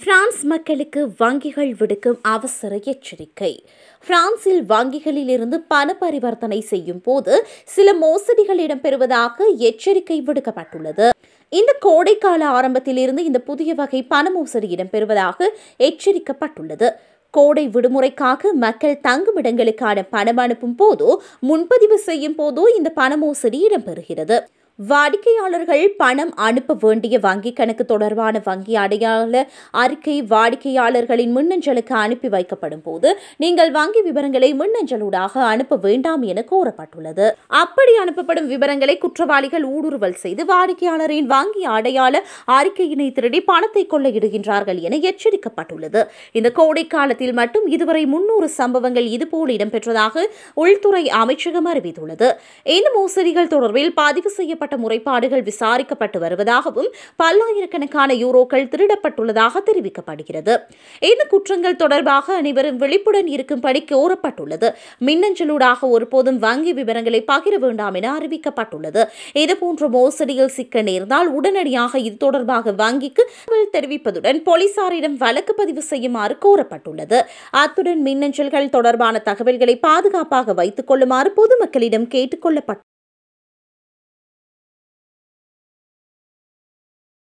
France மக்களுக்கு வங்கிகள் விடுக்கும் அவசர எச்சரிக்கை பிரான்சில் வங்கிகளில் இருந்து பண பரிவர்த்தனை செய்யும் போது சில மோசடிகள் இடம்பெறுவதாக எச்சரிக்கை விடுக்கப்பட்டுள்ளது இந்த கோடைக்கால ஆரம்பத்தில் இருந்து இந்த புதிய வகை பண மோசடி இடம்பெறுவதாக எச்சரிக்கப்பட்டுள்ளது கோடை விடுமுறைக்காக மக்கள் தங்குமிடங்களுக்கான பணம் அனுப்பும் போதோ முன்பதிவு செய்யும் போதோ இந்த பண மோசடி இடம்பெறுகிறது வாடிக்கையாளர்கள் பணம் அனுப்ப வேண்டிய வங்கி கணக்கு தொடர்பான வங்கி அடையாள அறிக்கை வாடிக்கையாளர்களின் மின்னஞ்சலுக்கு அனுப்பி வைக்கப்படும் போது நீங்கள் வங்கி விவரங்களை மின்னஞ்சலூடாக அனுப்ப வேண்டாம் என கோரப்பட்டுள்ளது அப்படி அனுப்பப்படும் விவரங்களை குற்றவாளிகள் ஊடுருவல் செய்து வாடிக்கையாளரின் வங்கி அடையாள அறிக்கையினை திருடி பணத்தை கொள்ளையிடுகின்றார்கள் என எச்சரிக்கப்பட்டுள்ளது இந்த கோடை காலத்தில் மட்டும் இதுவரை முன்னூறு சம்பவங்கள் இதுபோல் இடம்பெற்றதாக உள்துறை அமைச்சகம் அறிவித்துள்ளது இந்த மோசடிகள் தொடர்பில் பதிவு செய்யப்பட்ட முறைப்பாடுகள் விசாரிக்கப்பட்டு வருவதாகவும் பல்லாயிரக்கணக்கான யூரோக்கள் திருடப்பட்டுள்ளதாக தெரிவிக்கப்படுகிறது இந்த குற்றங்கள் தொடர்பாக அனைவரும் விழிப்புடன் இருக்கும்படி கோரப்பட்டுள்ளது மின்னஞ்சலூடாக ஒருபோதும் வங்கி விவரங்களை பகிர வேண்டாம் என அறிவிக்கப்பட்டுள்ளது இதுபோன்ற மோசடியில் சிக்க நேர்ந்தால் உடனடியாக இது தொடர்பாக வங்கிக்கு தகவல் தெரிவிப்பதுடன் போலீசாரிடம் வழக்கு பதிவு செய்யுமாறு கோரப்பட்டுள்ளது அத்துடன் மின்னஞ்சல்கள் தொடர்பான தகவல்களை பாதுகாப்பாக வைத்துக் கொள்ளுமாறு பொதுமக்களிடம் கேட்டுக் கொள்ளப்பட்டது